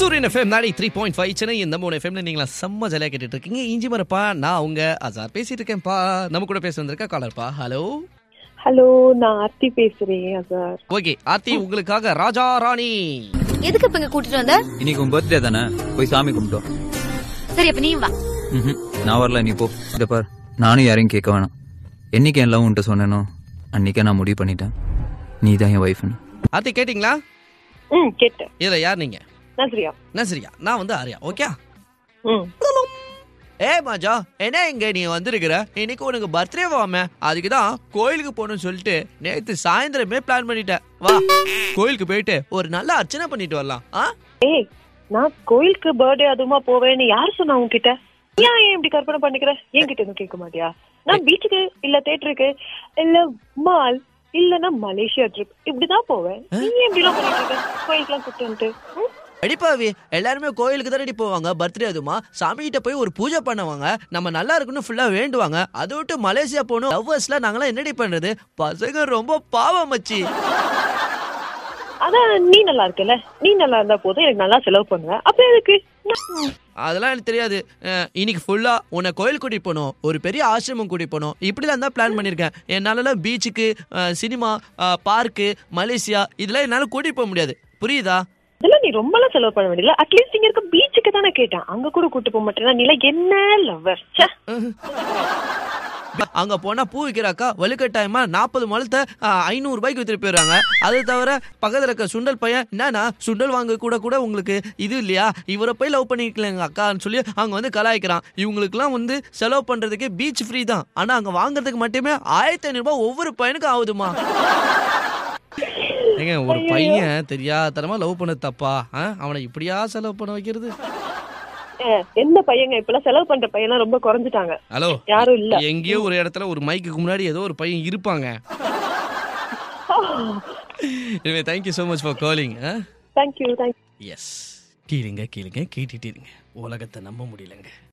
சூரியன் எஃப்எம் நாடி three point five Chennai இந்த மூணு எஃப்எம்ல நீங்களா செம்ம ஜலியாக கேட்டுட்டு இருக்கீங்க இஞ்சி மரப்பா நான் உங்க அசார் பேசிட்டு இருக்கேன்ப்பா நம்ம கூட பேச வந்திருக்க காலர்ப்பா ஹலோ ஹலோ நான் ஆர்த்தி பேசுறேன் சார் ஓகே ஆர்த்தி உங்களுக்காக ராஜா ராணி எதுக்கு இப்ப இங்க கூட்டிட்டு வந்த இன்னைக்கு உன் பர்த்டே தானே போய் சாமி கும்பிட்டோம் சரி அப்ப நீ வா ம்ஹும். நான் வரல நீ போ இத பார் நானும் யாரையும் கேட்க வேணாம் என்னைக்கு என் லவ் உன்ட்ட சொன்னேனோ அன்னைக்கே நான் முடிவு பண்ணிட்டேன் நீ தான் என் ஒய்ஃப்னு ஆர்த்தி கேட்டிங்களா ம் கேட்டேன் இதுல யார் நீங்க நஸ்ரியா நசரியா நான் வந்து ஆர்யா ஓகே ம் ஏ மஜா என்ன இங்க நீ வந்திருக்கிற இன்னைக்கு உனக்கு பர்த்டே வாம அதுக்கு தான் கோயிலுக்கு போகணும்னு சொல்லிட்டு நேத்து சாயந்தரமே பிளான் பண்ணிட்டேன் வா கோயிலுக்கு போயிட்டு ஒரு நல்ல அர்ச்சனை பண்ணிட்டு வரலாம் ஆ ஏய் நான் கோயிலுக்கு பர்த்டே அதுமா போவேன்னு யார் சொன்னா உன்கிட்ட ஏன் ஏன் இப்படி கற்பனை பண்ணிக்கிற என்கிட்ட எதுவும் கேட்க மாட்டியா நான் பீச்சுக்கு இல்ல தேட்டருக்கு இல்ல மால் இல்லனா மலேசியா ட்ரிப் இப்படிதான் போவேன் நீ ஏன் இப்படி எல்லாம் பண்ணிட்டு இருக்க கோயிலுக்குலாம் கூப்பிட்டு வந்துட்டு ம்? அடிப்பாவி எல்லாருமே கோயிலுக்கு தானடி போவாங்க பர்த்டே அதுமா சாமி கிட்ட போய் ஒரு பூஜை பண்ணுவாங்க நம்ம நல்லா இருக்குன்னு ஃபுல்லா வேண்டுவாங்க அதை விட்டு மலேசியா போகணும் லவ்வர்ஸ்ல நாங்களாம் என்னடி பண்றது பசங்க ரொம்ப பாவம் மச்சி அதான் நீ நல்லா இருக்கல நீ நல்லா இருந்தா போதும் எனக்கு நல்லா செலவு பண்ணுவேன் அப்ப எதுக்கு நான்- அதெல்லாம் எனக்கு தெரியாது அஹ், இன்னைக்கு ஃபுல்லா உன்னை கோயில் கூட்டிட்டு போகணும் ஒரு பெரிய ஆசிரமம் கூட்டிட்டு போகணும் இப்படிலாம் தான் பிளான் பண்ணியிருக்கேன் என்னாலலாம் பீச்சுக்கு சினிமா பார்க்கு மலேசியா இதெல்லாம் என்னால கூட்டிட்டு போக முடியாது புரியுதா இதெல்லாம் நீ ரொம்பலாம் செலவு பண்ண வேண்டியல அட்லீஸ்ட் இங்க இருக்க பீச்சுக்கு தானே கேட்டேன் அங்க கூட கூட்டு போக மாட்டேன்னா நீ எல்லாம் என்ன லவ்வர் அங்க போனா பூ விற்கிறாக்கா வலுக்கட்டாயமா நாற்பது முழத்தை ஐநூறு ரூபாய்க்கு வித்துட்டு போயிடுறாங்க அது தவிர பக்கத்துல இருக்க சுண்டல் பையன் என்னன்னா சுண்டல் வாங்க கூட கூட உங்களுக்கு இது இல்லையா இவரை போய் லவ் பண்ணிக்கலங்க அக்கான்னு சொல்லி அங்க வந்து கலாய்க்கிறான் இவங்களுக்குலாம் வந்து செலவு பண்றதுக்கு பீச் ஃப்ரீ தான் ஆனா அங்க வாங்குறதுக்கு மட்டுமே ஆயிரத்தி ஐநூறு ரூபாய் ஒவ்வொரு பையனுக்கும் ஆகுதுமா ஏங்க ஒரு பையன் தெரியாதனமா லவ் பண்ணது தப்பா ஆ? அவனை இப்படியா செலவு பண்ண வைக்கிறது அஹ், எந்த பையங்க இப்பெல்லாம் செலவு பண்ற பையன்லாம் ரொம்ப குறைஞ்சிட்டாங்க ஹலோ யாரும் இல்ல எங்கேயோ ஒரு இடத்துல ஒரு மைக்குக்கு முன்னாடி ஏதோ ஒரு பையன் இருப்பாங்க எனவே thank you so much for calling thank you thank you yes கீழுங்க கீழுங்க கேட்டுட்டு இருங்க உலகத்தை நம்ப முடியலங்க